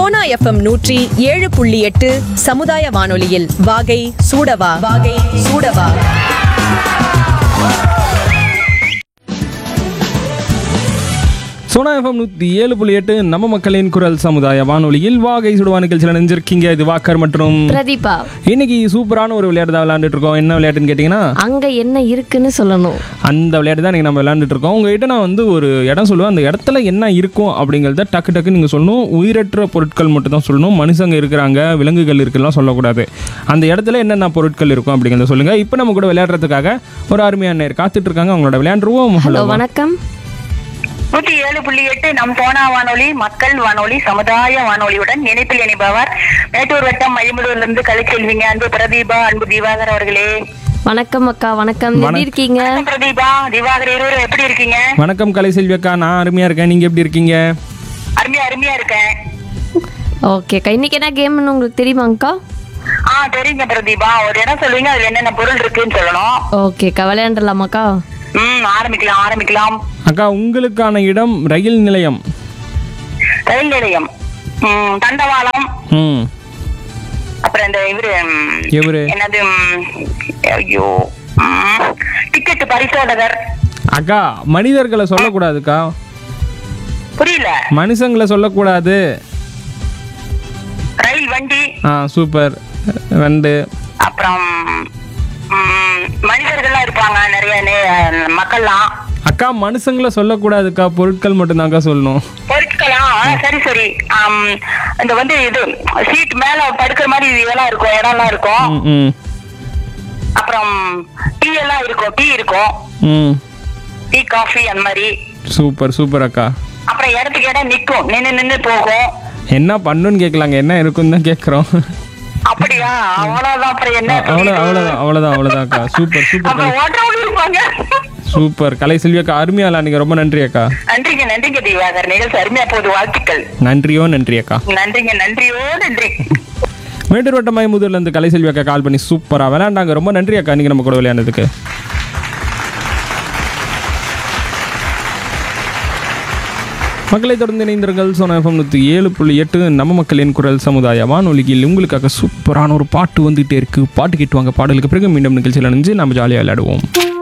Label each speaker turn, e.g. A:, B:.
A: Sona FM நூற்றி ஏழு புள்ளி எட்டு சமுதாய வானொலியில் வாகை சூடவா வாகை சூடவா
B: சோனா எஃப்எம் நூற்றி ஏழு புள்ளி எட்டு நம்ம மக்களின் குரல் சமுதாய வானொலியில் வாகை சுடுவா நிகழ்ச்சியில் நினைஞ்சிருக்கீங்க இது வாக்கர் மற்றும்
C: பிரதீபா
B: இன்னைக்கு சூப்பரான ஒரு விளையாட்டு தான் விளையாண்டுட்டு இருக்கோம் என்ன விளையாட்டுன்னு கேட்டிங்கன்னா
C: அங்க என்ன இருக்குன்னு சொல்லணும்
B: அந்த விளையாட்டு தான் நீங்கள் நம்ம விளையாண்டுட்டு இருக்கோம் உங்ககிட்ட நான் வந்து ஒரு இடம் சொல்லுவேன் அந்த இடத்துல என்ன இருக்கும் அப்படிங்கிறத டக்கு டக்கு நீங்கள் சொல்லணும் உயிரற்ற பொருட்கள் மட்டும் தான் சொல்லணும் மனுஷங்க இருக்கிறாங்க விலங்குகள் இருக்குலாம் சொல்லக்கூடாது அந்த இடத்துல என்னென்ன பொருட்கள் இருக்கும் அப்படிங்கிறத சொல்லுங்கள் இப்போ நம்ம கூட விளையாடுறதுக்காக ஒரு அருமையான நேர் காத்துட்டு இருக்காங்க அவங்களோட விளையாண்டுருவோம்
C: ஹலோ
B: ஹலோ
C: வணக்கம்
D: நூற்றி ஏழு புள்ளி எட்டு நம் சோனா வானொலி மக்கள் வானொலி சமுதாய வானொலியுடன் இணைப்பில் இணைப்பவர் மேட்டூர் வட்டம் மயிமுடூர்ல இருந்து கலைச்செல்விங்க அன்பு பிரதீபா அன்பு திவாகர் அவர்களே
C: வணக்கம் அக்கா வணக்கம் எப்படி
B: வணக்கம்.
C: இருக்கீங்க
D: வணக்கம் பிரதீபா திவாகர் இருவரும் எப்படி இருக்கீங்க
B: வணக்கம் கலை செல்வி அக்கா நான் அருமையாக இருக்கேன் நீங்கள் எப்படி இருக்கீங்க
D: அருமையா அருமையா இருக்கேன்
C: ஓகே அக்கா இன்னைக்கு என்ன கேம்னு உங்களுக்கு தெரியுமாங்க்கா
D: ஆ தெரியுங்க பிரதீபா ஒரு இடம் சொல்லுவீங்க அதுல என்னென்ன பொருள் இருக்குன்னு சொல்லணும்
C: ஓகே அக்கா விளையாண்டலாமாக்கா
D: ம் ஆரம்பிக்கலாம் ஆரம்பிக்கலாம்
B: அக்கா உங்களுக்கான இடம் ரயில் நிலையம்
D: ரயில் நிலையம் ம், தண்டவாளம்
B: ம்
D: அப்புறம் இந்த இவரு ம்,
B: எவரு
D: என்னது ம், ஐயோ டிக்கெட் பரிசோதகர்
B: அக்கா மனிதர்களை சொல்லக்கூடாதுக்கா
D: புரியல
B: மனுஷங்களை சொல்லக்கூடாது
D: ரயில் வண்டி
B: ஆ சூப்பர் ரெண்டு
D: அப்புறம் ம், மனிதர்கள்லாம் இருப்பாங்க நிறைய நே- மக்கள்லாம்
B: அக்கா மனுஷங்களை சொல்லக்கூடாதுக்கா பொருட்கள் மட்டும்தான்க்கா சொல்லணும்
D: பொருட்களா ஆ, சரி சரி ஆம், இந்த வந்து இது சீட் மேல படுக்கிற மாதிரி இதெல்லாம் இருக்கும் இடம்லாம் இருக்கும்
B: ம் ம்
D: அப்புறம் டீ எல்லாம் இருக்கும் டீ இருக்கும்
B: ம்
D: டீ காஃபி அந்த மாதிரி
B: சூப்பர் சூப்பர் அக்கா
D: அப்புறம் இடத்துக்கு இடம் நிக்கும் நின்னு நின்னு போகும்
B: என்ன பண்ணுன்னு கேட்கலாங்க என்ன இருக்குன்னு தான் கேட்குறோம்
D: அப்படியா அவ்வளவுதான் அப்புறம் என்ன
B: அவ்வளோ அவ்வளோதான் அவ்வளோதான் அவ்வளோதான் அக்கா சூப்பர் சூப்பர்
D: அப்புறம்
B: கலை
D: ஓட்டுறவங்க இருப்பாங்க
B: சூப்பர் கலை செல்வி அக்கா அருமையாலா நீங்கள் ரொம்ப நன்றி அக்கா
D: நன்றிங்க நன்றிங்க தீவாகர் நிகழ்ச்சி அருமையா போகுது வாழ்த்துக்கள்
B: நன்றியோ நன்றி அக்கா
D: நன்றிங்க நன்றியோ நன்றி
B: மேட்டூர் வட்டம் மயமுதூர்லேருந்து கலை செல்வி அக்கா கால் பண்ணி சூப்பராக விளையாண்டாங்க ரொம்ப நன்றி அக்கா நீங்கள் நம்ம கூட விளையாண்டதுக்கு மக்களை தொடர்ந்து இணைந்திருங்கள் சோனா எஃப்எம் நூற்றி ஏழு புள்ளி எட்டு நம்ம மக்களின் குரல் சமுதாய வானொலியில் உங்களுக்காக சூப்பரான ஒரு பாட்டு வந்துகிட்டே இருக்கு பாட்டு கேட்டு வாங்க பாடலுக்கு பிறகு மீண்டும் நிகழ்ச்சியில் நினைஞ்சு நம்ம ஜாலியாக விளையாடுவோம்